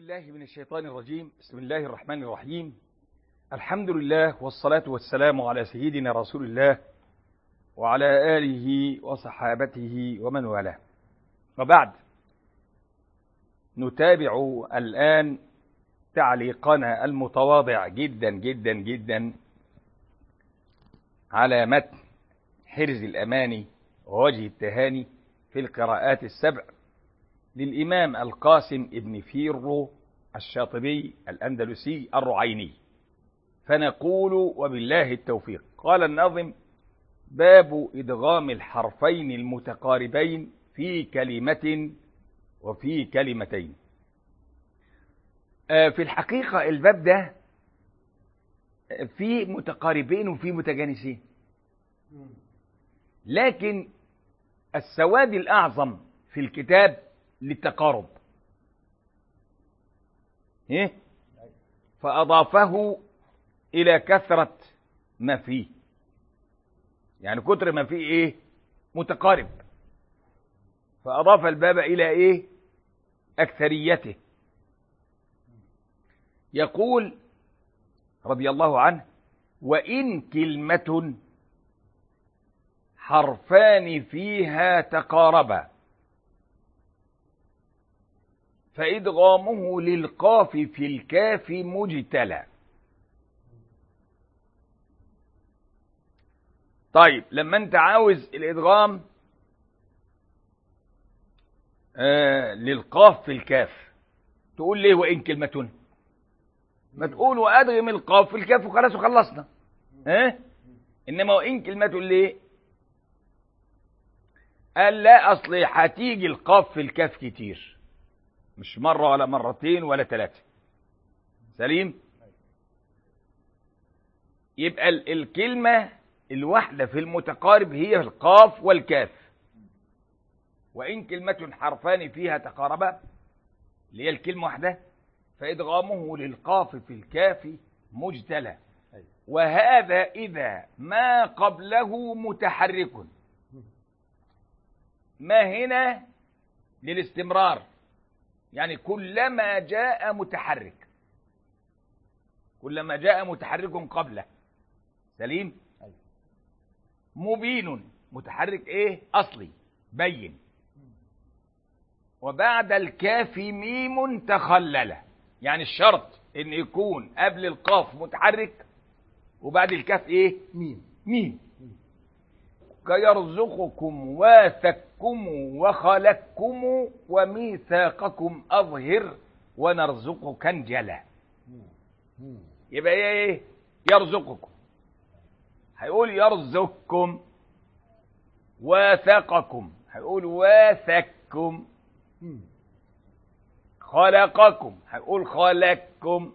بالله من الشيطان الرجيم بسم الله الرحمن الرحيم الحمد لله والصلاة والسلام على سيدنا رسول الله وعلى آله وصحابته ومن والاه وبعد نتابع الآن تعليقنا المتواضع جدا جدا جدا على متن حرز الأماني ووجه التهاني في القراءات السبع للإمام القاسم ابن فيرو الشاطبي الأندلسي الرعيني فنقول وبالله التوفيق قال الناظم باب إدغام الحرفين المتقاربين في كلمة وفي كلمتين في الحقيقة الباب ده في متقاربين وفي متجانسين لكن السواد الأعظم في الكتاب للتقارب إيه؟ فأضافه إلى كثرة ما فيه يعني كتر ما فيه إيه متقارب فأضاف الباب إلى إيه أكثريته يقول رضي الله عنه وإن كلمة حرفان فيها تقاربا فإدغامه للقاف في الكاف مجتلى طيب لما انت عاوز الإدغام آه للقاف في الكاف تقول ليه وإن كلمة ما تقول وأدغم القاف في الكاف وخلاص وخلصنا ها اه؟ إنما وإن كلمة ليه قال لا أصل هتيجي القاف في الكاف كتير مش مرة ولا مرتين ولا ثلاثة سليم يبقى الكلمة الواحدة في المتقارب هي القاف والكاف وإن كلمة حرفان فيها تقاربا اللي هي الكلمة واحدة فإدغامه للقاف في الكاف مجتلى وهذا إذا ما قبله متحرك ما هنا للاستمرار يعني كلما جاء متحرك كلما جاء متحرك قبله سليم مبين متحرك ايه اصلي بين وبعد الكاف ميم تخلل يعني الشرط ان يكون قبل القاف متحرك وبعد الكاف ايه ميم ميم كيرزقكم واثكم وخلقكم وميثاقكم أظهر ونرزقك انجلى يبقى ايه يرزقكم هيقول يرزقكم واثقكم هيقول واثكم خلقكم هيقول خلقكم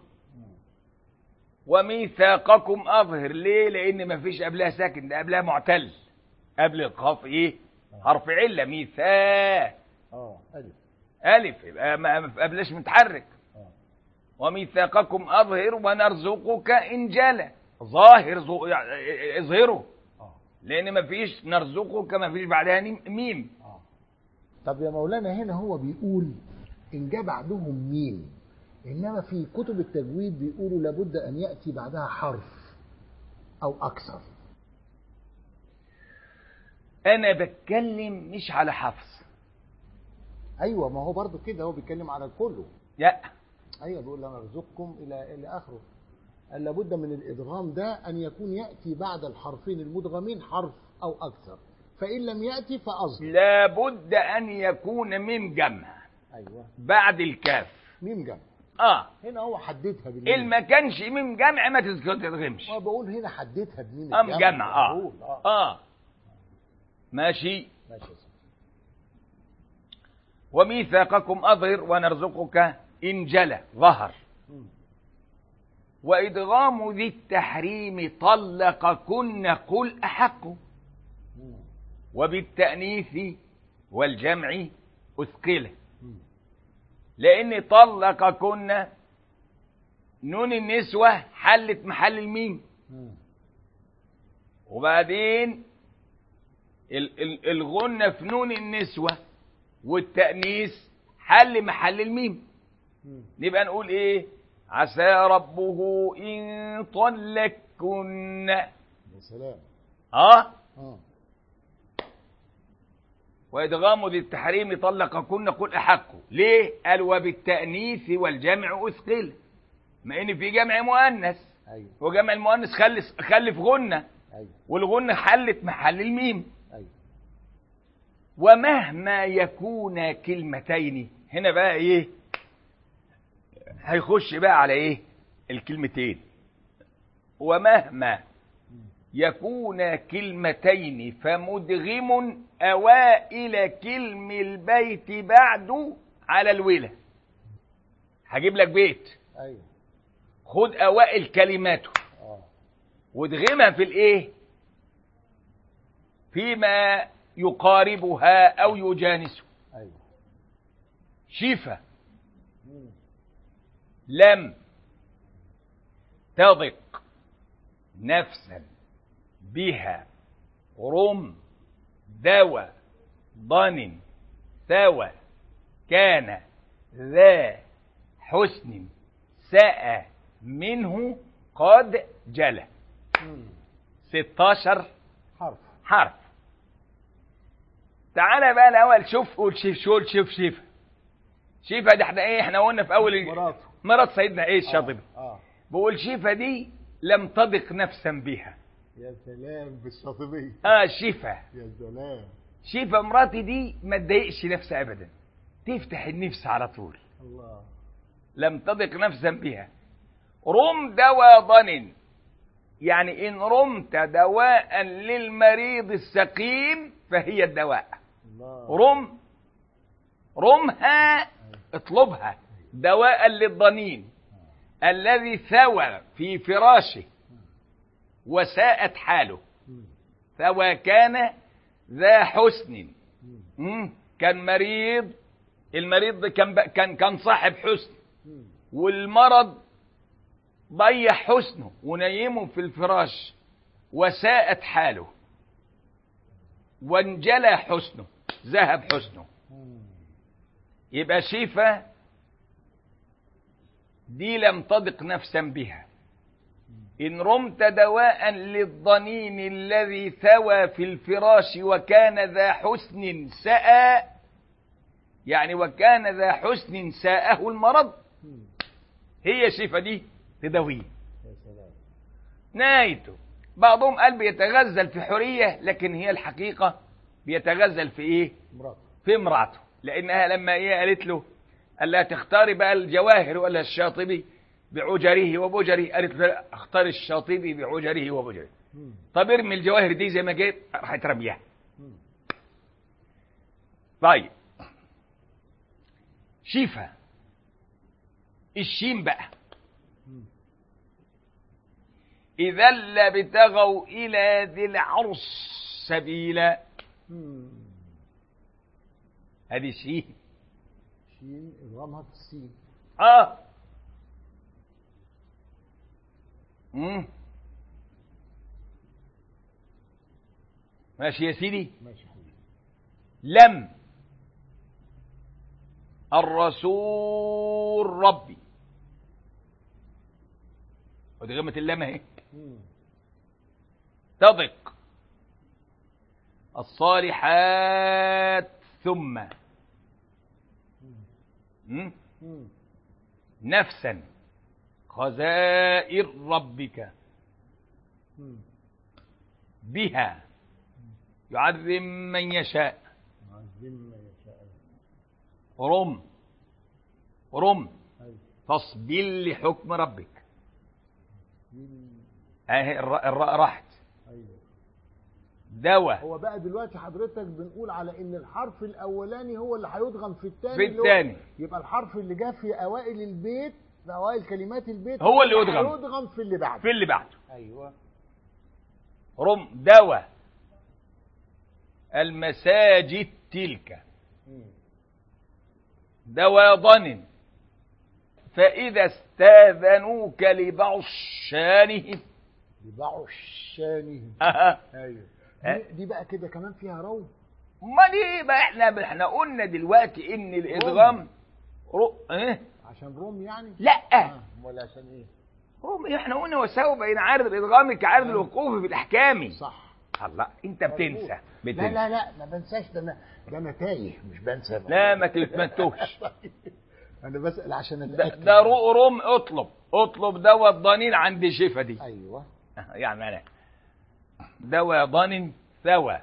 وميثاقكم أظهر ليه لأن مفيش قبلها ساكن ده قبلها معتل قبل القاف ايه حرف عله ميثاق اه الف الف يبقى ما قبلش متحرك اه وميثاقكم اظهر ونرزقك انجلا ظاهر اظهره اه لان ما فيش نرزقك ما فيش بعدها ميم اه طب يا مولانا هنا هو بيقول ان جاء بعدهم ميم انما في كتب التجويد بيقولوا لابد ان ياتي بعدها حرف او اكثر انا بتكلم مش على حفظ ايوه ما هو برضو كده هو بيتكلم على كله لا ايوه بيقول لنا نرزقكم الى الى اخره قال لابد من الادغام ده ان يكون ياتي بعد الحرفين المدغمين حرف او اكثر فان لم ياتي فاظهر لابد ان يكون ميم جمع ايوه بعد الكاف ميم جمع اه هنا هو حددها بالميم اللي ما كانش ميم جمع ما تتغمش هو بقول هنا حددها بميم ام جمع اه بقول اه اه ماشي ماشي يا سيدي. وميثاقكم أظهر ونرزقك إن جلى ظهر مم. وإدغام ذي التحريم طلقكن قل أحق مم. وبالتأنيث والجمع أثقله مم. لأن طلقكن نون النسوة حلت محل الميم مم. وبعدين ال- ال- الغنة في نون النسوة والتأنيث حل محل الميم مم. نبقى نقول ايه عسى ربه ان طلقكن يا سلام اه اه وإدغام ذي التحريم طلقكن قل أحق ليه؟ قال وبالتأنيث والجمع أثقل ما إن في جمع مؤنث ايوه وجمع المؤنث خلف خلف غنة ايوه والغنة حلت محل الميم ايوه ومهما يكون كلمتين هنا بقى إيه؟ هيخش بقى على إيه؟ الكلمتين ومهما يكون كلمتين فمدغم أوائل كلم البيت بعد على الولا هجيب لك بيت ايوه خد أوائل كلماته اه وادغمها في الإيه فيما يقاربها أو يجانسه ايوه شفا مم. لم تضق نفسا بها رم ذوى ضن ثوى كان ذا حسن ساء منه قد جلى مم. 16 حرف حرف تعالى بقى الاول شوف قول شوف شوف شوف شوف شيفا دي احنا ايه احنا قلنا في اول مراته مرات سيدنا ايه الشاطبي اه, آه. بقول شيفا دي لم تضق نفسا بها يا سلام بالشاطبية اه شيفا يا سلام شيفا مراتي دي ما تضايقش نفسها ابدا تفتح النفس على طول الله لم تضق نفسا بها رم دواء ضن يعني ان رمت دواء للمريض السقيم فهي الدواء الله رم رمها اطلبها دواء للضنين الذي ثوى في فراشه وساءت حاله مم. ثوى كان ذا حسن مم. مم. كان مريض المريض ده كان ب- كان كان صاحب حسن مم. والمرض ضيع حسنه ونيمه في الفراش وساءت حاله وانجلى حسنه ذهب حسنه مم. يبقى شيفة دي لم تضق نفسا بها إن رمت دواء للضنين الذي ثوى في الفراش وكان ذا حسن ساء يعني وكان ذا حسن ساءه المرض مم. هي شيفة دي تداويه يا سلام نهايته بعضهم قال بيتغزل في حرية لكن هي الحقيقة بيتغزل في ايه مراته في امرأته لأنها لما ايه قالت له قال لها تختاري بقى الجواهر ولا الشاطبي بعجره وبجره قالت له لا، اختار الشاطبي بعجره وبجره مم. طب ارمي الجواهر دي زي ما جيت راحت رميها مم. طيب شيفا الشين بقى مم. إذا لابتغوا إلى ذي العرش سبيلا مم. هذه شين شين ادغامها في السين اه مم. ماشي يا سيدي ماشي حبيبي لم الرسول ربي ودي غمة اللام اهي مم. تضق الصالحات ثم مم. مم. نفسا خزائر ربك مم. بها يعذب من يشاء عظيم ما يشاء رم رم أيوة. فاصبر لحكم ربك مم. اهي الراء الراء راحت ايوه دواء هو بقى دلوقتي حضرتك بنقول على ان الحرف الاولاني هو اللي هيدغم في الثاني في الثاني. يبقى الحرف اللي جه في اوائل البيت في اوائل كلمات البيت هو اللي يدغم. هيدغم في اللي بعده في اللي بعده ايوه رم دواء المساجد تلك مم. دواء ضن فإذا استاذنوك لبعض شانهم ببعشانهم أها. ايوه ها؟ دي, دي بقى كده كمان فيها رو امال ايه بقى احنا احنا قلنا دلوقتي ان الادغام رو... ايه عشان روم يعني لا آه، امال عشان ايه روم احنا قلنا وساوي بين عارض الادغام كعارض الوقوف في الاحكام صح الله انت بتنسى لا بتنسى لا لا ما بنساش ده انا ده انا تايه مش بنسى لا ما تتمتوش انا بسال عشان ده, اتاكد ده رو- روم اطلب اطلب دواء الضنين عند شفا دي ايوه يعني انا دواء ضن ثوى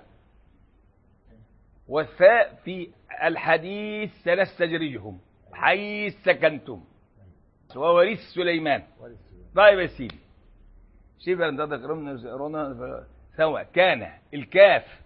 والثاء في الحديث سنستجرجهم حيث سكنتم وورث سليمان طيب يا سيدي شبه ان تدق رمنا رونا ثوى كان الكاف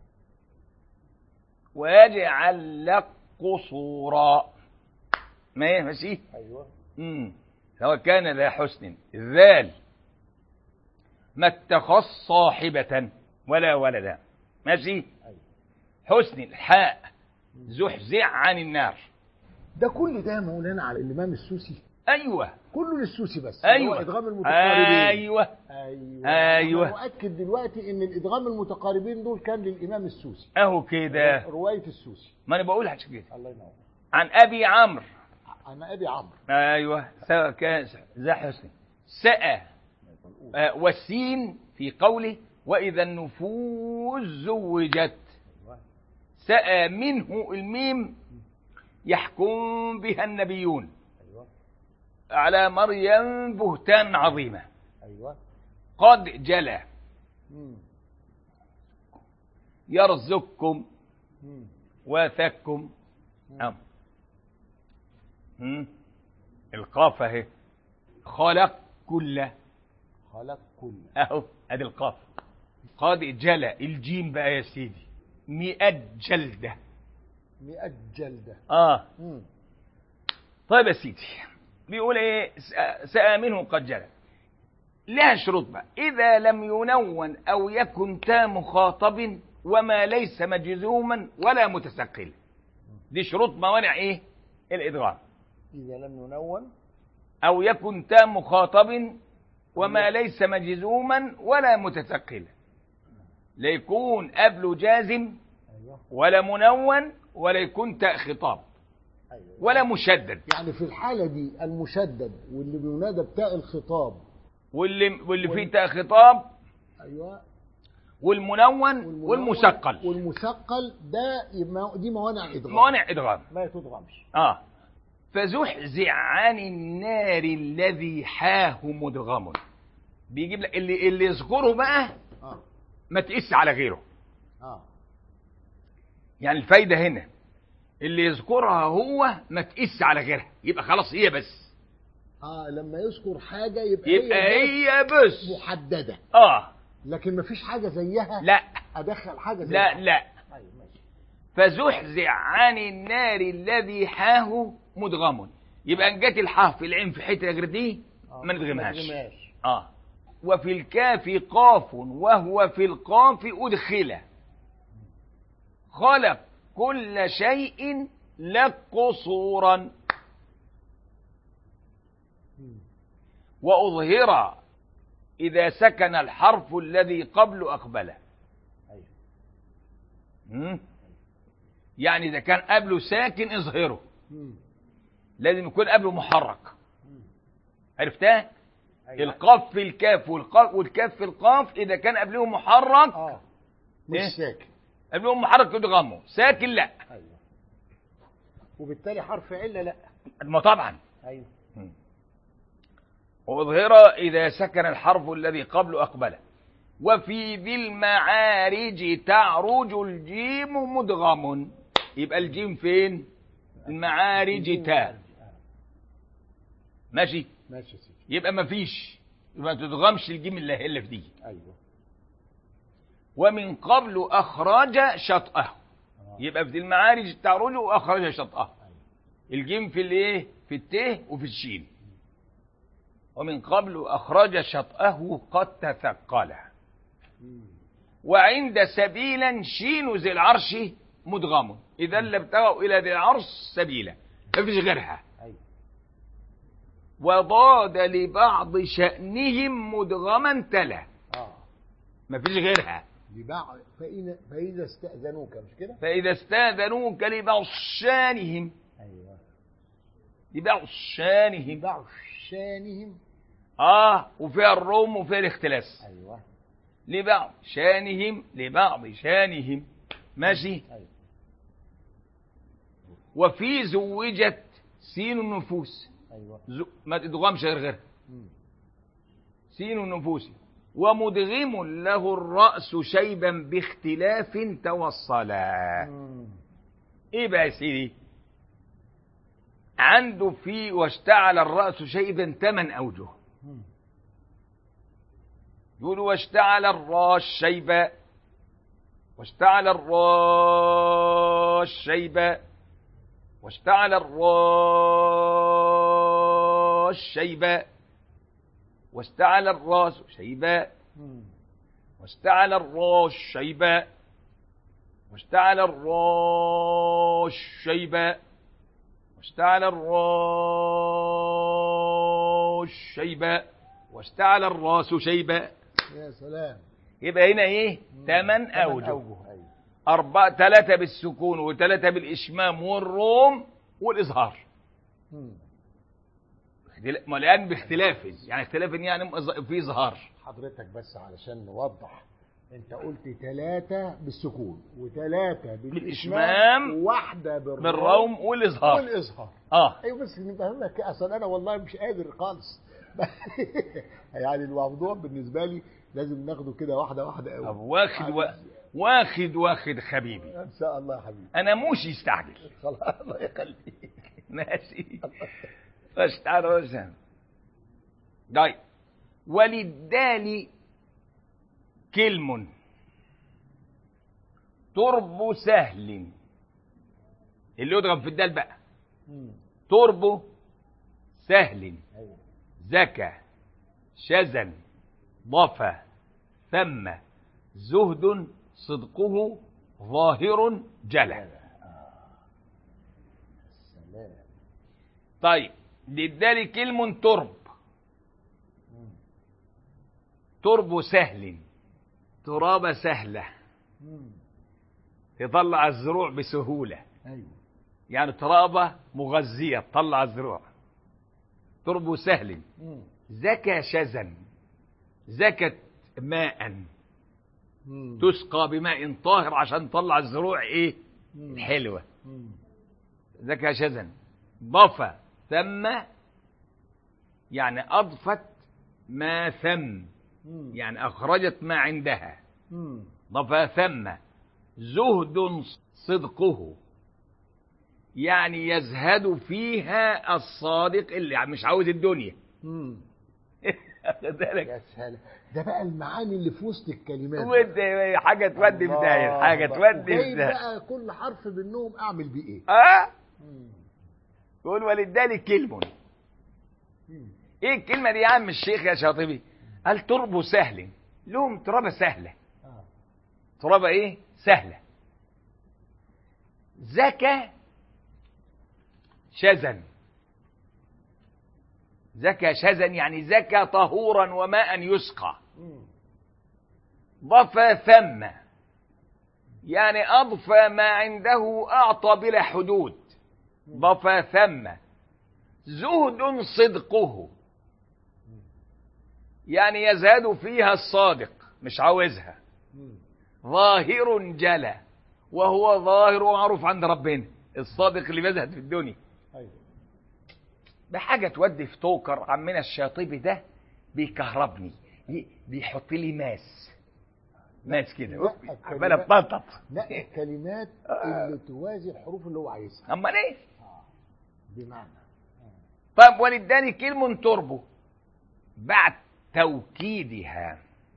ويجعل لك قصورا ما هي ماشي ايوه امم سواء كان ذا حسن ذال ما اتخذ صاحبة ولا ولدا ماشي أيوة. حسن الحاء زحزع عن النار ده كل ده يا مولانا على الامام السوسي ايوه كله للسوسي بس اللي هو ايوه ادغام المتقاربين ايوه ايوه أيوة. أنا مؤكد دلوقتي ان الادغام المتقاربين دول كان للامام السوسي اهو كده روايه السوسي ما انا بقول عشان كده الله ينور عن ابي عمرو انا ابي عمرو ايوه سواء كان ذا حسن سأى آه، والسين في قوله وإذا النفوس زوجت سأى منه الميم يحكم بها النبيون ايوه على مريم بهتان عظيمة ايوه قد جلى مم. يرزقكم مم. واثكم أم هم؟ القاف اهي خلق كل خلق كل اهو ادي القاف قد جلى الجيم بقى يا سيدي مئة جلدة مئة جلدة اه مم. طيب يا سيدي بيقول ايه س- سآمنه قد جلى لها شروط بقى إذا لم ينون أو يكن تا مخاطب وما ليس مجزوما ولا متثقل دي شروط موانع ايه الإدغام إذا لم ينون أو يكن تا مخاطب وما ليس مجزوما ولا متثقلا لا يكون قبله جازم أيوه ولا منون ولا يكون تاء خطاب أيوه ولا مشدد يعني في الحالة دي المشدد واللي بينادى بتاء الخطاب واللي واللي فيه تاء خطاب أيوه والمنون والمنون والمثقل والمثقل ده يبقى- دي موانع إدغام موانع ادغام ما تدغمش اه فزحزع عن النار الذي حاه مدغم بيجيب لك اللي اللي يذكره بقى اه ما تقيس على غيره اه يعني الفايده هنا اللي يذكرها هو ما تقيس على غيرها يبقى خلاص هي بس اه لما يذكر حاجة يبقى, يبقى هي بس هي بس محددة اه لكن مفيش حاجة زيها لا أدخل حاجة زيها لا لا أيوه ماشي فزحزع عن النار الذي حاه مدغم يبقى ان جت الحاء في العين في حته غير دي آه، ما ندغمهاش ما ندغمهاش. اه وفي الكاف قاف وهو في القاف أدخل خلق كل شيء لك قصورا مم. وأظهر إذا سكن الحرف الذي قبل أقبله أيوه مم؟ يعني إذا كان قبله ساكن اظهره مم. لازم يكون قبله محرك مم. عرفتها؟ أيوه. القاف في الكاف والقاف والكاف في القاف إذا كان قبله محرك اه مش إيه؟ ساكن قبله محرك يدغمه ساكن لا ايوه وبالتالي حرف علة لا ما طبعا ايوه وأظهر إذا سكن الحرف الذي قبل أقبله وفي ذي المعارج تعرج الجيم مدغم يبقى الجيم فين المعارج تاء آه. ماشي ماشي يا سيدي يبقى ما فيش يبقى ما تدغمش الجيم اللي اللي في دي ايوه ومن قبل أخرج شطأه آه. يبقى في ذي المعارج تعرج وأخرج شطأه أيوة. الجيم في الايه في الت وفي الشين ومن قبل أخرج شطأه قد تثقله مم. وعند سبيلا شين ذي العرش مدغم إذا لابتغوا إلى ذي العرش سبيلا مفيش غيرها ايوه وضاد لبعض شأنهم مدغما تلا اه مفيش غيرها لبعض فإن فإذا استأذنوك مش كده؟ فإذا استاذنوك لبعض شانهم ايوه لبعشانهم لبعشانهم اه وفيها الروم وفيها الاختلاس ايوه لبعض شانهم لبعض شانهم ماشي ايوه وفي زوجت سين النفوس ايوه ز... ما تدغمش غير غيرها مم. سين النفوس ومدغم له الرأس شيبا باختلاف توصلا مم. ايه بقى يا سيدي عنده في واشتعل الرأس شيبا ثمان أوجه مم. يقول واشتعل الراس شيبا واشتعل الراس شيبا واشتعل الراس شيبا واشتعل الراس شيبا مم. واشتعل الراس شيبا واشتعل الراس شيبا واشتعل الراس شيبا واشتعل الراس شيبا يا سلام يبقى هنا ايه ثمان ثمان اوجه ايوه أربعة ثلاثة بالسكون وثلاثة بالإشمام والروم والإظهار مم. اختلا- ما الآن باختلاف يعني اختلاف يعني في إظهار حضرتك بس علشان نوضح انت قلت ثلاثة بالسكون وثلاثة بالإشمام بالإشمام وواحدة بالروم بالروم والإظهار والإظهار اه ايوه بس نفهمك اصل انا والله مش قادر خالص يعني الموضوع بالنسبة لي لازم ناخده كده واحدة واحدة طب قوي واخد و... واخد واخد حبيبي ان شاء الله يا حبيبي أنا موش يستعجل خلاص الله يخليك ماشي فاشتعل رأسا طيب وللدال كلم ترب سهل اللي يضرب في الدال بقى مم. ترب سهل ايوه زكى شزن ضفى ثم زهد صدقه ظاهر جلى سلام طيب للدال كلم ترب مم. ترب سهل تراب سهلة مم. تطلع الزروع بسهولة ايوه يعني ترابة مغذية تطلع الزروع ترب سهل مم. زكى شزن زكت ماء مم. تسقى بماء طاهر عشان تطلع الزروع ايه مم. الحلوة مم. زكى شزن ضفى ثم يعني أضفت ما ثم مم. يعني أخرجت ما عندها مم. ضفى ثم زهد صدقه يعني يزهد فيها الصادق اللي مش عاوز الدنيا مم. واخد بالك يا سلام ده بقى المعاني اللي في وسط الكلمات ودي حاجه تودي في داهيه حاجه تودي في وجايب داهيه بقى كل حرف منهم اعمل بيه ايه اه مم. يقول وللدال كلم مم. ايه الكلمه دي يا عم الشيخ يا شاطبي قال تربه سهل لهم ترابه سهله آه. ترابه ايه سهله زكى شزن زكى شزن يعني زكى طهورا وماء يسقى مم. ضفى ثم يعني أضفى ما عنده أعطى بلا حدود ضفى ثم زهد صدقه يعني يزهد فيها الصادق مش عاوزها مم. ظاهر جلى وهو ظاهر ومعروف عند ربنا الصادق اللي بيزهد في الدنيا ايوه ده حاجة تودي في توكر عمنا الشاطبي ده بيكهربني ي- بيحط لي ماس ماس كده لا، عمال الكلمات- اتنطط نقي الكلمات اللي توازي الحروف اللي هو عايزها امال ايه بمعنى طيب وللداني كلم تربو بعد توكيدها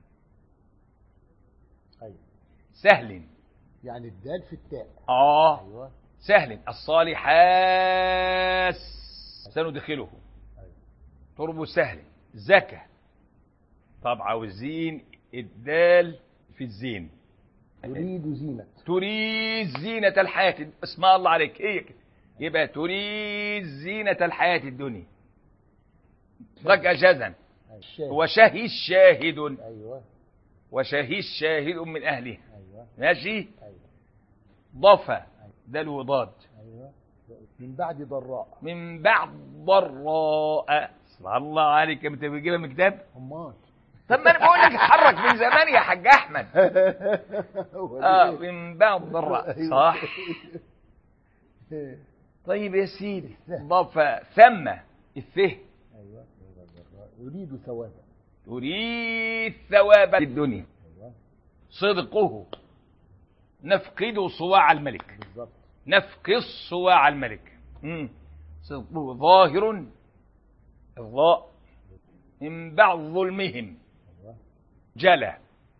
ايوه سهل يعني الدال في التاء اه ايوه سهل الصالحات سندخله ايوه تربو سهل زكى طب عاوزين الدال في الزين يريد زينة تريد زينة الحياة اسم الله عليك هي كده يبقى تريد زينة الحياة الدنيا رجع جزا الشاهد وشهي شاهد ايوه وشهي شاهد من أهله ايوه ماشي ايوه ضفى ده الوضاد ايوه من بعد ضراء من بعد ضراء اسمع الله عليك انت بتجيبها من كتاب امال طب ما انا بقول لك اتحرك من زمان يا حاج احمد هو اه ليه؟ من بعد ضراء أيوة. صح طيب يا سيدي ضاف ثم الثه ايوه من بعد ضراء يريد ثوابا تريد ثواب الدنيا ايوه صدقه نفقد صواع الملك بالظبط نفقد صواع الملك مم. صدقه ظاهر الضاء من بعد ظلمهم ايوه جلى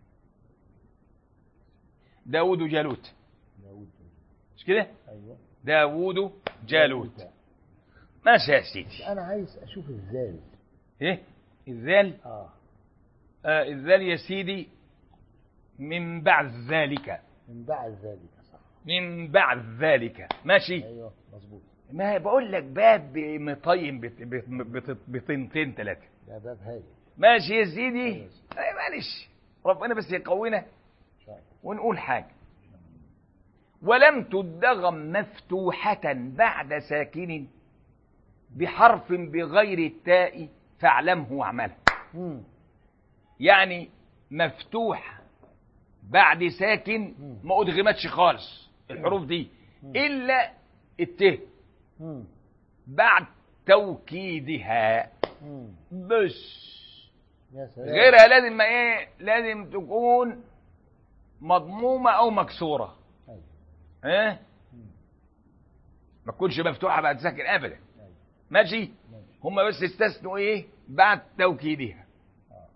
داود جالوت داود مش كده ايوه داود جالوت ماشي يا سيدي انا عايز اشوف الزال ايه الذال اه آه الذال يا سيدي من بعد ذلك من بعد ذلك صح من بعد ذلك ماشي ايوه مظبوط ما بقول لك باب مطين بت- بت- بت- بطنتين ثلاثه ده باب هايل ماشي يا سيدي أيوة. أي معلش ربنا بس يقوينا ان شاء الله ونقول حاجه ولم تدغم مفتوحة بعد ساكن بحرف بغير التاء فاعلمه واعمله مم. يعني مفتوح بعد ساكن مم. ما ادغمتش خالص الحروف دي الا الت مم. بعد توكيدها مم. بس يا سلام غيرها لازم ما ايه لازم تكون مضمومه او مكسوره أيوة. ايه مم. ما تكونش مفتوحه بعد ساكن ابدا أيوة. ماشي ماشي. هم بس استثنوا ايه بعد توكيدها آه.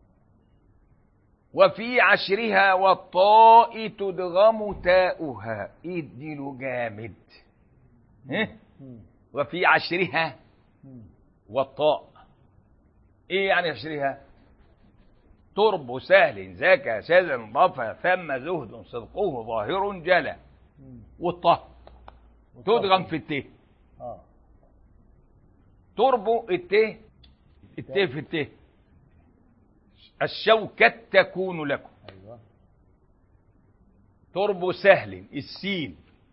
وفي عشرها والطاء تدغم تاؤها اديله جامد إيه؟ مم. وفي عشرها مم. والطاء ايه يعني عشرها ترب سهل زكى شاذ ضفى ثم زهد صدقه ظاهر جلى مم. والطاء تدغم في الت اه تربو الت الت في الت الشوكة تكون لكم ايوه تربو سهل السين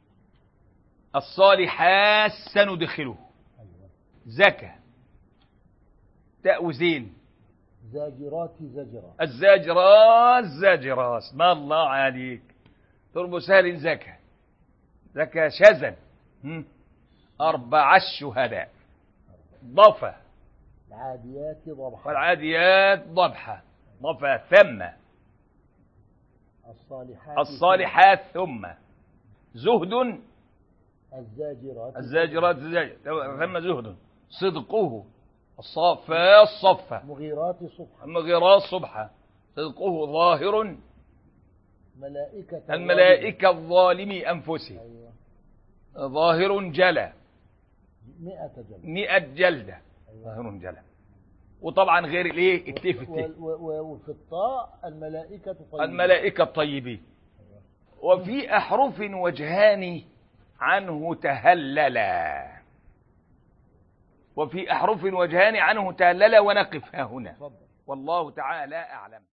الصالحات سندخله ايوه زكى تاء وزين زاجرات زجرا الزاجرات زاجرات ما الله عليك تربو سهل زكى زكى شذا هم؟ أربع الشهداء ضفى العاديات ضبحا والعاديات ضبحة ضفى ثم الصالحات الصالحات ثم زهد الزاجرات الزاجرات زاجر ثم زهد صدقه الصافات صفة مغيرات صبحا المغيرات صبحة صدقه ظاهر ملائكة الملائكة الظالمي أنفسهم ايوه ظاهر جلى مئة جلد مئة جلدة ايوه ظاهر جلى وطبعا غير الايه التيف التيف وال- و- و- وفي الطاء الملائكة طيبة الملائكة الطيبين وفي أحرف وجهان عنه تهللا وفي أحرف وجهان عنه تهللا ونقف ها هنا اتفضل والله تعالى أعلم